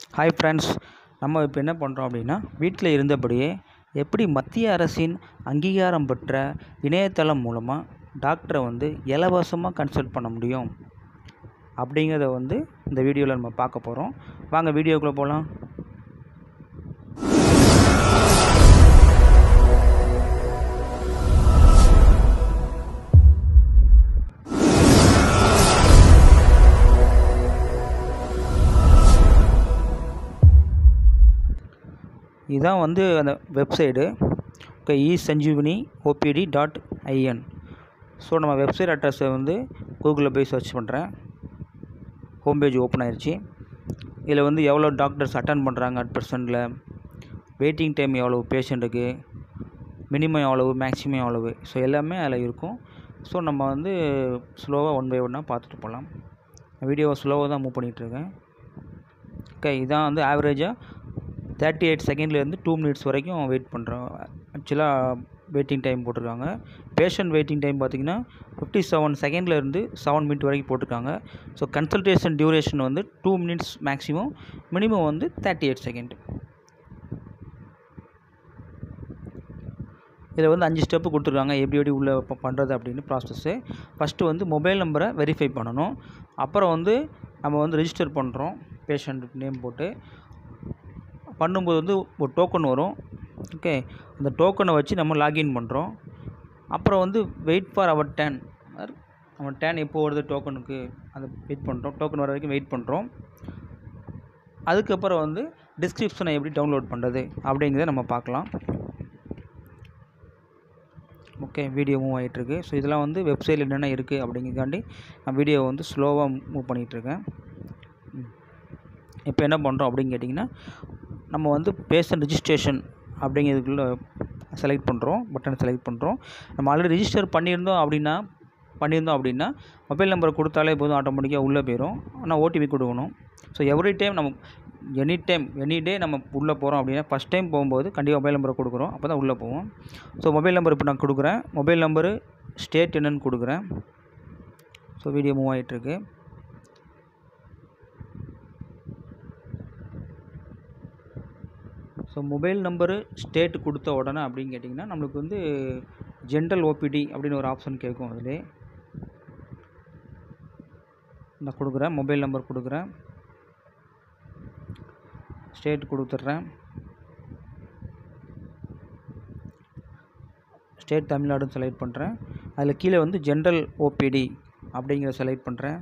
hi friends நம்ம இப்போ என்ன பண்ணுறோம் அப்படின்னா வீட்டில் இருந்தபடியே எப்படி மத்திய அரசின் அங்கீகாரம் பெற்ற இணையதளம் மூலமாக டாக்டரை வந்து இலவசமாக கன்சல்ட் பண்ண முடியும் அப்படிங்கிறத வந்து இந்த வீடியோவில் நம்ம பார்க்க போகிறோம் வாங்க வீடியோக்குள்ளே போகலாம் இதுதான் வந்து அந்த website okay e Sanjeevani OPD dot IN so நம்ம வெப்சைட் அட்ரஸை வந்து கூகுளில் போய் சர்ச் பண்ணுறேன் ஹோம் பேஜ் ஓப்பன் ஆயிடுச்சு இதில் வந்து எவ்வளோ டாக்டர்ஸ் அட்டன் பண்ணுறாங்க அட் ப்ரெசண்டில் வெயிட்டிங் டைம் எவ்வளோ பேஷண்ட்டுக்கு மினிமம் எவ்வளவு மேக்ஸிமம் எவ்வளவு ஸோ எல்லாமே அதில் இருக்கும் ஸோ நம்ம வந்து ஸ்லோவாக ஒன் பை ஒன்னாக பார்த்துட்டு போகலாம் வீடியோவை ஸ்லோவாக தான் மூவ் பண்ணிகிட்ருக்கேன் ஓகே இதான் வந்து ஆவரேஜாக தேர்ட்டி எயிட் செகண்ட்லேருந்து டூ மினிட்ஸ் வரைக்கும் வெயிட் பண்ணுறோம் ஆக்சுவலாக வெயிட்டிங் டைம் போட்டிருக்காங்க பேஷண்ட் வெயிட்டிங் டைம் பார்த்திங்கன்னா ஃபிஃப்டி செவன் செகண்ட்லேருந்து செவன் மினிட் வரைக்கும் போட்டிருக்காங்க ஸோ கன்சல்டேஷன் டியூரேஷன் வந்து டூ மினிட்ஸ் மேக்ஸிமம் மினிமம் வந்து தேர்ட்டி எயிட் செகண்ட் இதில் வந்து அஞ்சு ஸ்டெப்பு கொடுத்துருக்காங்க எப்படி எப்படி உள்ளே பண்ணுறது அப்படின்னு ப்ராசஸ்ஸு ஃபஸ்ட்டு வந்து மொபைல் நம்பரை வெரிஃபை பண்ணணும் அப்புறம் வந்து நம்ம வந்து ரெஜிஸ்டர் பண்ணுறோம் பேஷண்ட் நேம் போட்டு பண்ணும்போது வந்து ஒரு டோக்கன் வரும் ஓகே அந்த டோக்கனை வச்சு நம்ம லாகின் பண்ணுறோம் அப்புறம் வந்து வெயிட் ஃபார் அவர் டேன் நம்ம டேன் எப்போ வருது டோக்கனுக்கு அதை வெயிட் பண்ணுறோம் டோக்கன் வர வரைக்கும் வெயிட் பண்ணுறோம் அதுக்கப்புறம் வந்து டிஸ்கிரிப்ஷனை எப்படி டவுன்லோட் பண்ணுறது அப்படிங்கிறத நம்ம பார்க்கலாம் ஓகே வீடியோ மூவ் ஆகிட்டுருக்கு ஸோ இதெல்லாம் வந்து வெப்சைட்டில் என்னென்ன இருக்குது அப்படிங்கிறதுக்காண்டி நான் வீடியோவை வந்து ஸ்லோவாக மூவ் பண்ணிகிட்ருக்கேன் இப்போ என்ன பண்ணுறோம் அப்படின்னு கேட்டிங்கன்னா நம்ம வந்து பேஷண்ட் ரிஜிஸ்ட்ரேஷன் அப்படிங்கிறதுக்குள்ளே செலக்ட் பண்ணுறோம் பட்டனை செலக்ட் பண்ணுறோம் நம்ம ஆல்ரெடி ரிஜிஸ்டர் பண்ணியிருந்தோம் அப்படின்னா பண்ணியிருந்தோம் அப்படின்னா மொபைல் நம்பரை கொடுத்தாலே போதும் ஆட்டோமேட்டிக்காக உள்ளே போயிடும் ஆனால் ஓடிபி கொடுக்கணும் ஸோ எவ்ரி டைம் நம்ம எனி டைம் எனி டே நம்ம உள்ளே போகிறோம் அப்படின்னா ஃபஸ்ட் டைம் போகும்போது கண்டிப்பாக மொபைல் நம்பரை கொடுக்குறோம் அப்போ தான் உள்ளே போவோம் ஸோ மொபைல் நம்பர் இப்போ நான் கொடுக்குறேன் மொபைல் நம்பரு ஸ்டேட் என்னன்னு கொடுக்குறேன் ஸோ வீடியோ மூவ் ஆகிட்டுருக்கு ஸோ மொபைல் நம்பரு ஸ்டேட் கொடுத்த உடனே அப்படின்னு கேட்டிங்கன்னா நம்மளுக்கு வந்து ஜென்ரல் ஓபிடி அப்படின்னு ஒரு ஆப்ஷன் கேட்கும் அதிலே நான் கொடுக்குறேன் மொபைல் நம்பர் கொடுக்குறேன் ஸ்டேட் கொடுத்துட்றேன் ஸ்டேட் தமிழ்நாடுன்னு செலக்ட் பண்ணுறேன் அதில் கீழே வந்து ஜென்ரல் ஓபிடி அப்படிங்கிற செலக்ட் பண்ணுறேன்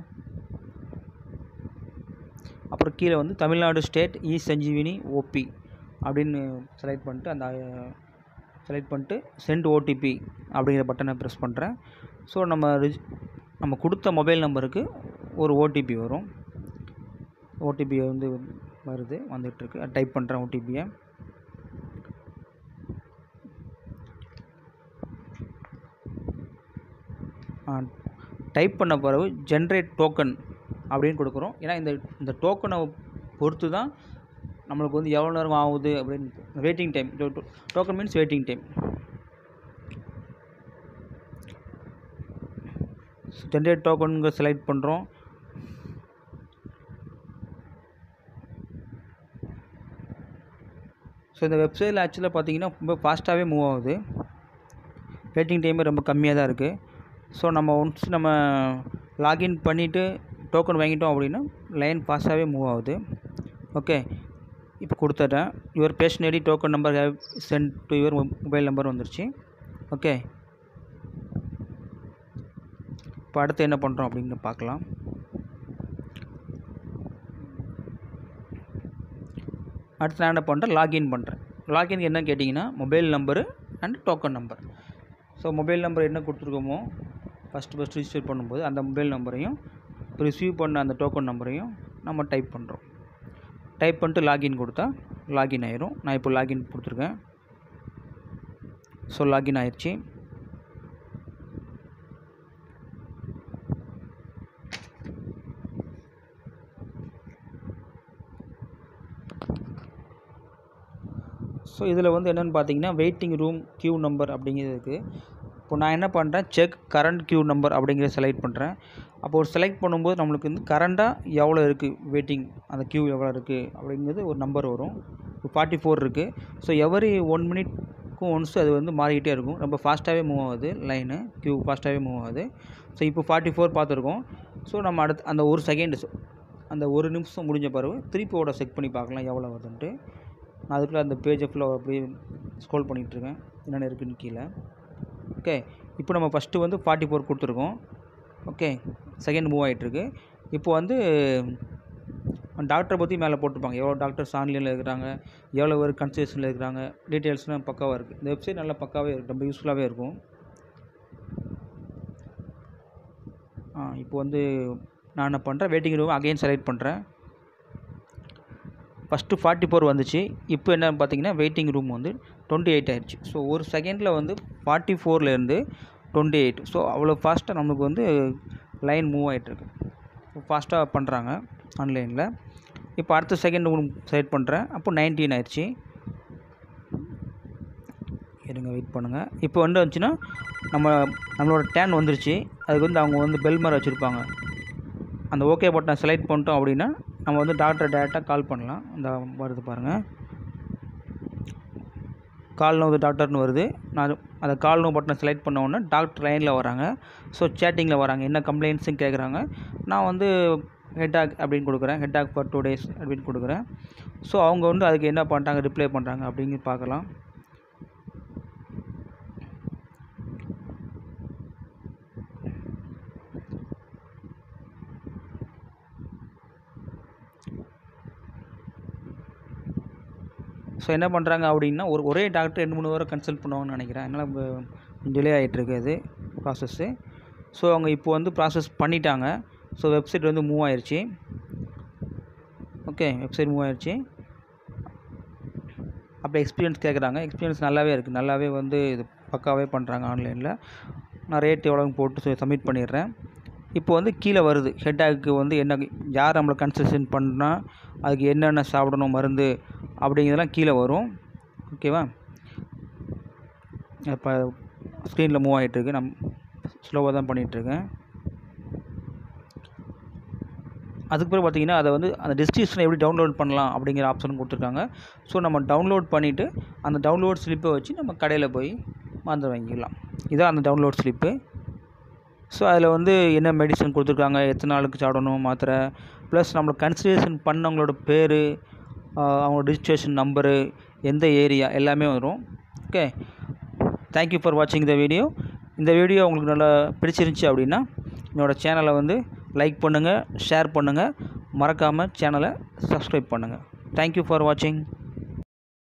அப்புறம் கீழே வந்து Tamil Nadu state e Sanjeevani OP அப்படின்னு செலக்ட் பண்ணிட்டு அந்த செலக்ட் பண்ணிட்டு சென்ட் ஓடிபி அப்படிங்கிற பட்டனை ப்ரெஸ் பண்ணுறேன் ஸோ நம்ம ரிஜ் நம்ம கொடுத்த மொபைல் நம்பருக்கு ஒரு ஓடிபி வரும் ஓடிபி வந்து வருது வந்துட்டுருக்கு டைப் பண்ணுறேன் ஓடிபியை டைப் பண்ண பிறகு ஜென்ரேட் டோக்கன் அப்படின்னு கொடுக்குறோம் ஏன்னா இந்த இந்த டோக்கனை பொறுத்து தான் நம்மளுக்கு வந்து எவ்வளோ நேரம் ஆகுது அப்படின்னு waiting time token means waiting time generate டோக்கனுங்க செலக்ட் பண்ணுறோம் ஸோ இந்த வெப்சைட்டில் ஆக்சுவலாக பார்த்தீங்கன்னா ரொம்ப ஃபாஸ்ட்டாகவே மூவ் ஆகுது வெயிட்டிங் டைமே ரொம்ப கம்மியாக தான் இருக்குது ஸோ நம்ம ஒன்ஸ் நம்ம லாகின் பண்ணிவிட்டு டோக்கன் வாங்கிட்டோம் அப்படின்னா லைன் ஃபாஸ்ட்டாகவே மூவ் ஆகுது ஓகே இப்போ கொடுத்துட்டேன் your patient ID token number have sent to your mobile number வந்துருச்சு ஓகே இப்போ அடுத்து என்ன பண்ணுறோம் அப்படின்னு பார்க்கலாம் அடுத்து நான் என்ன பண்ணுறேன் லாகின் பண்ணுறேன் லாகின் என்ன கேட்டிங்கன்னா mobile number and token number so mobile number என்ன கொடுத்துருக்கோமோ ஃபஸ்ட்டு ஃபஸ்ட் ரிஜிஸ்டர் பண்ணும்போது அந்த மொபைல் நம்பரையும் ரிசீவ் பண்ண அந்த டோக்கன் நம்பரையும் நம்ம டைப் பண்ணுறோம் டைப் பண்ணிட்டு லாகின் கொடுத்தா லாகின் ஆயிரும் நான் இப்போ லாகின் கொடுத்துருக்கேன் ஸோ லாகின் ஆயிடுச்சு ஸோ இதில் வந்து என்னென்னு பார்த்தீங்கன்னா வெயிட்டிங் ரூம் க்யூ நம்பர் அப்படிங்கிறது இருக்குது இப்போ நான் என்ன பண்ணுறேன் செக் கரண்ட் கியூ நம்பர் அப்படிங்கிறத செலக்ட் பண்ணுறேன் அப்போ ஒரு செலக்ட் பண்ணும்போது நம்மளுக்கு வந்து கரண்ட்டாக எவ்வளோ இருக்குது வெயிட்டிங் அந்த கியூ எவ்வளோ இருக்குது அப்படிங்கிறது ஒரு நம்பர் வரும் இப்போ ஃபார்ட்டி ஃபோர் இருக்குது ஸோ எவரி ஒன் மினிட்க்கும் ஒன்ஸ் அது வந்து மாறிக்கிட்டே இருக்கும் ரொம்ப ஃபாஸ்ட்டாகவே மூவ் ஆகுது லைனு கியூ ஃபாஸ்ட்டாகவே மூவ் ஆகுது ஸோ இப்போ ஃபார்ட்டி ஃபோர் பார்த்துருக்கோம் ஸோ நம்ம அடுத்து அந்த ஒரு செகண்ட் அந்த ஒரு நிமிஷம் முடிஞ்ச பிறகு திருப்பியோட செக் பண்ணி பார்க்கலாம் எவ்வளோ வருதுன்ட்டு நான் அதுக்குள்ளே அந்த பேஜை ஃபுல்லாக அப்படியே ஸ்க்ரோல் பண்ணிகிட்ருக்கேன் என்னென்ன இருக்குதுன்னு கீழே ஓகே இப்போ நம்ம ஃபஸ்ட்டு வந்து ஃபார்ட்டி ஃபோர் கொடுத்துருக்கோம் ஓகே செகண்ட் மூவ் ஆகிட்டுருக்கு இப்போ வந்து டாக்டரை பற்றி மேலே போட்டிருப்பாங்க எவ்வளோ டாக்டர்ஸ் ஆன்லைனில் இருக்கிறாங்க எவ்வளோ பேர் கன்சல்டேஷனில் இருக்கிறாங்க டீட்டெயில்ஸ்லாம் பக்காவாக இருக்குது இந்த வெப்சைட் நல்லா பக்காவே இருக்குது ரொம்ப யூஸ்ஃபுல்லாகவே இருக்கும் ஆ இப்போ வந்து நான் என்ன பண்ணுறேன் வெயிட்டிங் ரூம் அகைன் செலக்ட் பண்ணுறேன் ஃபஸ்ட்டு ஃபார்ட்டி ஃபோர் வந்துச்சு இப்போ என்ன பார்த்தீங்கன்னா வெயிட்டிங் ரூம் வந்து டுவெண்ட்டி எயிட் ஆயிடுச்சு ஸோ ஒரு செகண்டில் வந்து ஃபார்ட்டி ஃபோர்லேருந்து டுவெண்ட்டி எயிட் ஸோ அவ்வளோ ஃபாஸ்ட்டாக நமக்கு வந்து லைன் மூவ் ஆகிட்டுருக்கு ஃபாஸ்ட்டாக பண்ணுறாங்க ஆன்லைனில் இப்போ அடுத்த செகண்ட் ரூம் செலக்ட் பண்ணுறேன் அப்போ நைன்டீன் ஆயிடுச்சு இருங்க வெயிட் பண்ணுங்கள் இப்போ வந்து வந்துச்சுன்னா நம்ம நம்மளோட டேன் வந்துருச்சு அதுக்கு வந்து அவங்க வந்து பெல் மாதிரி வச்சுருப்பாங்க அந்த ஓகே பட்டனை செலக்ட் பண்ணிட்டோம் அப்படின்னா நம்ம வந்து டாக்டரை டேரெக்டாக கால் பண்ணலாம் இந்த வருது பாருங்கள் கால் நோ டாக்டர்னு வருது நான் அந்த கால் நோ பட்டனை செலக்ட் பண்ண உடனே டாக்டர் லைனில் வராங்க ஸோ சேட்டிங்கில் வராங்க என்ன கம்ப்ளைண்ட்ஸும் கேட்குறாங்க நான் வந்து ஹெட்டாக் அப்படின்னு கொடுக்குறேன் ஹெட்டாக் ஃபார் டூ டேஸ் அப்படின்னு கொடுக்குறேன் ஸோ அவங்க வந்து அதுக்கு என்ன பண்ணுறாங்க ரிப்ளை பண்ணுறாங்க அப்படின்னு பார்க்கலாம் ஸோ என்ன பண்ணுறாங்க அப்படின்னா ஒரு ஒரே டாக்டர் ரெண்டு மூணு வாரம் கன்சல்ட் பண்ணுவாங்கன்னு நினைக்கிறேன் அதனால் டிலே ஆகிட்டுருக்கு அது ப்ராசஸ்ஸு ஸோ அவங்க இப்போ வந்து ப்ராசஸ் பண்ணிட்டாங்க ஸோ வெப்சைட் வந்து மூவ் ஆயிடுச்சு ஓகே வெப்சைட் மூவ் ஆயிடுச்சு அப்போ எக்ஸ்பீரியன்ஸ் கேட்குறாங்க எக்ஸ்பீரியன்ஸ் நல்லாவே இருக்குது நல்லாவே வந்து இது பக்காவே பண்ணுறாங்க ஆன்லைனில் நான் ரேட் எவ்வளோன்னு போட்டு சப்மிட் பண்ணிடுறேன் இப்போ வந்து கீழே வருது ஹெட்டாக்கு வந்து என்ன யார் நம்மளை கன்சல்டேஷன் பண்ணால் அதுக்கு என்னென்ன சாப்பிடணும் மருந்து அப்படிங்கிறதெல்லாம் கீழே வரும் ஓகேவா இப்போ ஸ்க்ரீனில் மூவ் ஆகிட்டுருக்கு நம் ஸ்லோவாக தான் பண்ணிகிட்ருக்கேன் அதுக்கு பிறகு பார்த்தீங்கன்னா அதை வந்து அந்த டிஸ்கிரிப்ஷனை எப்படி டவுன்லோட் பண்ணலாம் அப்படிங்கிற ஆப்ஷன் கொடுத்துருக்காங்க ஸோ நம்ம டவுன்லோட் பண்ணிவிட்டு அந்த டவுன்லோட் ஸ்லிப்பை வச்சு நம்ம கடையில் போய் மருந்து வாங்கிக்கலாம் இதான் அந்த டவுன்லோட் ஸ்லிப்பு ஸோ அதில் வந்து என்ன மெடிசன் கொடுத்துருக்காங்க எத்தனை நாளுக்கு சாப்பிடணும் மாத்திரை ப்ளஸ் நம்மளுக்கு கன்சிடரேஷன் பண்ணவங்களோட பேர் அவங்களோட ரிஜிஸ்ட்ரேஷன் நம்பரு எந்த ஏரியா எல்லாமே வரும் ஓகே தேங்க்யூ ஃபார் வாட்சிங் த வீடியோ இந்த வீடியோ உங்களுக்கு நல்லா பிடிச்சிருந்துச்சி அப்படின்னா என்னோடய சேனலை வந்து லைக் பண்ணுங்கள் ஷேர் பண்ணுங்கள் மறக்காமல் சேனலை சப்ஸ்கிரைப் பண்ணுங்கள் தேங்க்யூ ஃபார் வாட்சிங்